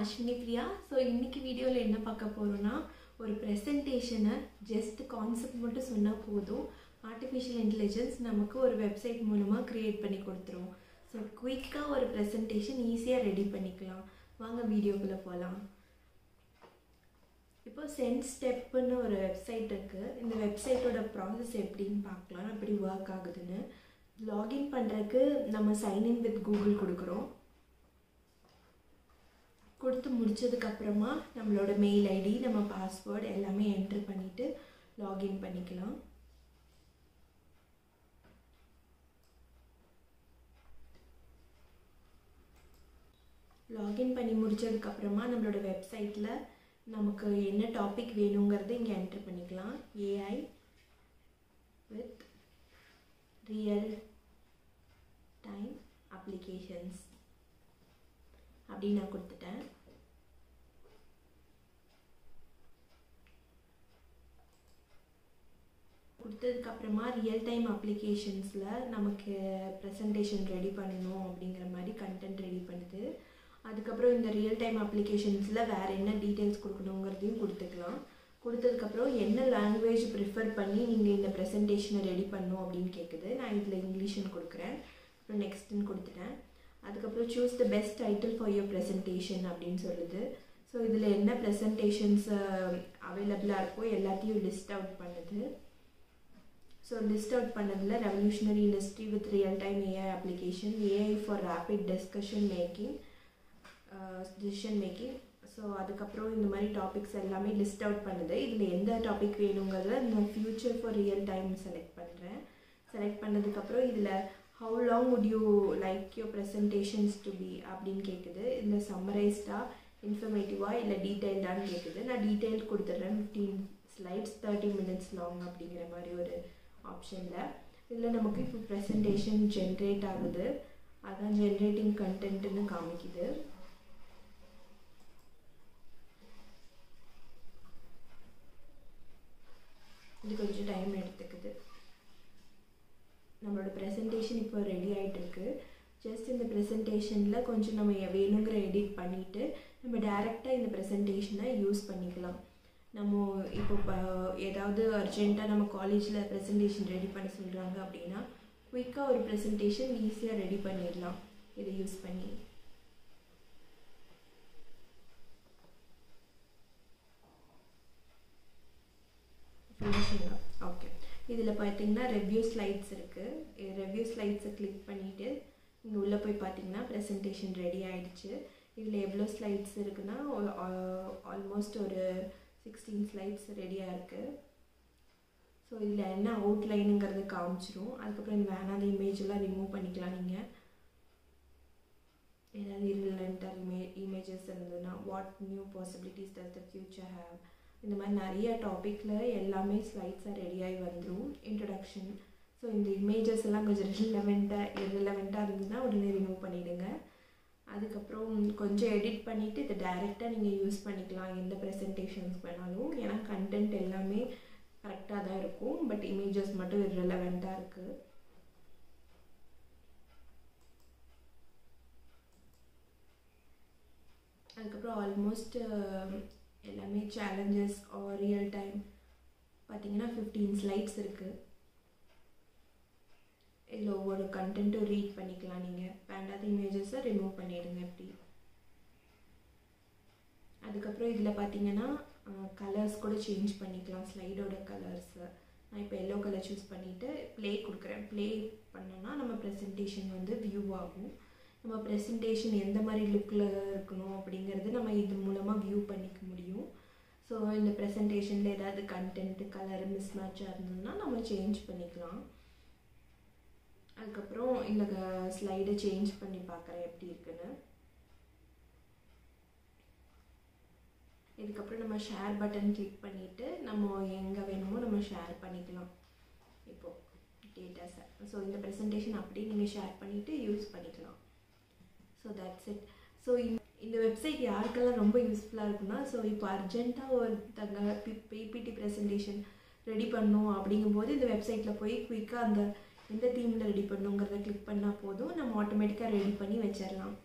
Ashwini Priya so இன்னைக்கு வீடியோவில் என்ன பார்க்க போகிறோன்னா ஒரு ப்ரெசன்டேஷனை ஜஸ்ட் கான்செப்ட் மட்டும் சொன்னால் போதும் ஆர்டிஃபிஷியல் இன்டெலிஜென்ஸ் நமக்கு ஒரு வெப்சைட் மூலமாக க்ரியேட் பண்ணி கொடுத்துரும் ஸோ குயிக்காக ஒரு ப்ரெசன்டேஷன் ஈஸியாக ரெடி பண்ணிக்கலாம் வாங்க வீடியோக்குள்ளே போகலாம் இப்போ சென்ட் ஸ்டெப்புன்னு ஒரு வெப்சைட் இருக்குது இந்த வெப்சைட்டோட ப்ராசஸ் எப்படின்னு பார்க்கலாம் எப்படி ஒர்க் ஆகுதுன்னு லாகின் பண்ணுறதுக்கு நம்ம சைன்இன் வித் கூகுள் கொடுக்குறோம் கொடுத்து முடிச்சதுக்கப்புறமா நம்மளோட மெயில் ஐடி நம்ம பாஸ்வேர்டு எல்லாமே என்ட்ரு பண்ணிவிட்டு லாகின் பண்ணிக்கலாம் லாகின் பண்ணி முடிச்சதுக்கப்புறமா நம்மளோட வெப்சைட்டில் நமக்கு என்ன டாபிக் வேணுங்கிறத இங்கே என்ட்ரு பண்ணிக்கலாம் AI with real time applications அப்படின்னு நான் கொடுத்துட்டேன் கொடுத்ததுக்கப்புறமா ரியல் டைம் அப்ளிகேஷன்ஸில் நமக்கு ப்ரெசன்டேஷன் ரெடி பண்ணணும் அப்படிங்கிற மாதிரி கண்டென்ட் ரெடி பண்ணுது அதுக்கப்புறம் இந்த ரியல் டைம் அப்ளிகேஷன்ஸில் வேறு என்ன டீட்டெயில்ஸ் கொடுக்கணுங்கிறதையும் கொடுத்துக்கலாம் கொடுத்ததுக்கப்புறம் என்ன லாங்குவேஜ் ப்ரிஃபர் பண்ணி நீங்கள் இந்த ப்ரெசன்டேஷனை ரெடி பண்ணும் அப்படின்னு கேட்குது நான் இதில் இங்கிலீஷ்னு கொடுக்குறேன் அப்புறம் நெக்ஸ்ட்டுன்னு கொடுத்துட்டேன் அதுக்கப்புறம் choose the best title for your presentation அப்படின்னு சொல்லுது ஸோ இதில் என்ன ப்ரெசன்டேஷன்ஸ் அவைலபிளாக இருக்கோ எல்லாத்தையும் லிஸ்ட் அவுட் பண்ணுது ஸோ லிஸ்ட் அவுட் பண்ணதில் revolutionary industry with real time AI application AI for rapid discussion making decision making so அதுக்கப்புறம் இந்த மாதிரி டாபிக்ஸ் எல்லாமே லிஸ்ட் அவுட் பண்ணுது இதில் எந்த டாபிக் வேணுங்கிறத நான் future for real time select பண்ணுறேன் செலக்ட் பண்ணதுக்கப்புறம் இதில் how long would you like your presentations to be அப்படின்னு கேட்குது இதில் சம்மரைஸ்டாக இன்ஃபர்மேட்டிவாக இல்லை டீட்டெயில்டான்னு கேட்குது நான் டீட்டெயில் கொடுத்துட்றேன் fifteen slides thirty minutes long அப்படிங்கிற மாதிரி ஒரு ஆப்ஷனில் இதில் நமக்கு இப்போ ப்ரெசன்டேஷன் ஜென்ரேட் ஆகுது அதான் ஜென்ரேட்டிங் கண்டென்ட்னு காமிக்குது இது கொஞ்சம் டைம் எடுத்துக்குது நம்மளோட ப்ரெசன்டேஷன் இப்போ ரெடி ஆகிட்டுருக்கு ஜஸ்ட் இந்த ப்ரெசன்டேஷனில் கொஞ்சம் நம்ம வேணுங்கிற எடிட் பண்ணிவிட்டு நம்ம டேரெக்டாக இந்த ப்ரெசன்டேஷனை யூஸ் பண்ணிக்கலாம் நம்ம இப்போ ஏதாவது அர்ஜெண்ட்டாக நம்ம காலேஜில் ப்ரெசன்டேஷன் ரெடி பண்ண சொல்கிறாங்க அப்படின்னா குயிக்காக ஒரு ப்ரெசன்டேஷன் ஈஸியாக ரெடி பண்ணிடலாம் இதை யூஸ் பண்ணி ஃபினிஷிங்காக ஓகே இதில் பார்த்தீங்கன்னா ரெவ்யூ ஸ்லைட்ஸ் இருக்குது ரெவ்யூ ஸ்லைட்ஸை கிளிக் பண்ணிவிட்டு இங்கே உள்ளே போய் பார்த்தீங்கன்னா ப்ரெசன்டேஷன் ரெடி ஆகிடுச்சு இதில் எவ்வளோ ஸ்லைட்ஸ் இருக்குன்னா ஆல்மோஸ்ட் ஒரு சிக்ஸ்டீன் ஸ்லைட்ஸ் ரெடியாக இருக்குது ஸோ இதில் என்ன அவுட்லைனுங்கிறது காமிச்சிரும் அதுக்கப்புறம் இந்த வேணாத இமேஜெல்லாம் ரிமூவ் பண்ணிக்கலாம் நீங்கள் ஏதாவது irrelevant இமே இமேஜஸ் இருந்ததுன்னா what new possibilities does the future have இந்த மாதிரி நிறைய டாப்பிக்கில் எல்லாமே ஸ்லைட்ஸாக ரெடியாகி வந்துடும் இன்ட்ரடக்ஷன் ஸோ இந்த இமேஜஸ் எல்லாம் கொஞ்சம் ரிலவெண்ட்டாக irrelevant-ஆ இருந்ததுன்னா உடனே ரிமூவ் பண்ணிவிடுங்க அதுக்கப்புறம் கொஞ்சம் எடிட் பண்ணிவிட்டு இதை டைரெக்டாக நீங்கள் யூஸ் பண்ணிக்கலாம் எந்த ப்ரெசன்டேஷன்ஸ் வேணாலும் ஏன்னா கண்டென்ட் எல்லாமே கரெக்டாக தான் இருக்கும் பட் இமேஜஸ் மட்டும் irrelevant-ஆ இருக்குது அதுக்கப்புறம் ஆல்மோஸ்ட் எல்லாமே சேலஞ்சஸ் ஆர் ரியல் டைம் பார்த்தீங்கன்னா ஃபிஃப்டீன் ஸ்லைட்ஸ் இருக்குது இதில் ஒவ்வொரு கண்டென்ட்டும் ரீட் பண்ணிக்கலாம் நீங்கள் வேண்டாத இமேஜஸை ரிமூவ் பண்ணிடுங்க இப்படி அதுக்கப்புறம் இதில் பார்த்தீங்கன்னா கலர்ஸ் கூட சேஞ்ச் பண்ணிக்கலாம் ஸ்லைடோட கலர்ஸு நான் இப்போ எல்லோ கலர் சூஸ் பண்ணிவிட்டு ப்ளே கொடுக்குறேன் ப்ளே பண்ணோன்னா நம்ம ப்ரெசன்டேஷன் வந்து வியூ ஆகும் நம்ம ப்ரெசன்டேஷன் எந்த மாதிரி லுக்கில் இருக்கணும் அப்படிங்கிறது நம்ம இது மூலமாக வியூ பண்ணிக்க முடியும் ஸோ இந்த ப்ரெசன்டேஷனில் ஏதாவது கண்டென்ட்டு கலர் மிஸ் மேட்சாக இருந்ததுன்னா நம்ம சேஞ்ச் பண்ணிக்கலாம் அதுக்கப்புறம் இந்த ஸ்லைடை சேஞ்ச் பண்ணி பார்க்குறேன் எப்படி இருக்குன்னு இதுக்கப்புறம் நம்ம ஷேர் பட்டன் கிளிக் பண்ணிவிட்டு நம்ம எங்கே வேணுமோ நம்ம ஷேர் பண்ணிக்கலாம் இப்போது டேட்டாஸை ஸோ இந்த ப்ரெசன்டேஷன் அப்படியே நீங்கள் ஷேர் பண்ணிவிட்டு யூஸ் பண்ணிக்கலாம் ஸோ தட்ஸ் இட் ஸோ இந்த வெப்சைட் யாருக்கெல்லாம் ரொம்ப யூஸ்ஃபுல்லாக இருக்குன்னா ஸோ இப்போ அர்ஜென்ட்டாக ஒருத்தங்க பிபிடி ப்ரெசன்டேஷன் ரெடி பண்ணணும் அப்படிங்கும்போது இந்த வெப்சைட்டில் போய் குயிக்காக அந்த எந்த தீமில் ரெடி பண்ணுங்கிறத கிளிக் பண்ணால் போதும் நம்ம ஆட்டோமேட்டிக்காக ரெடி பண்ணி வச்சிடலாம்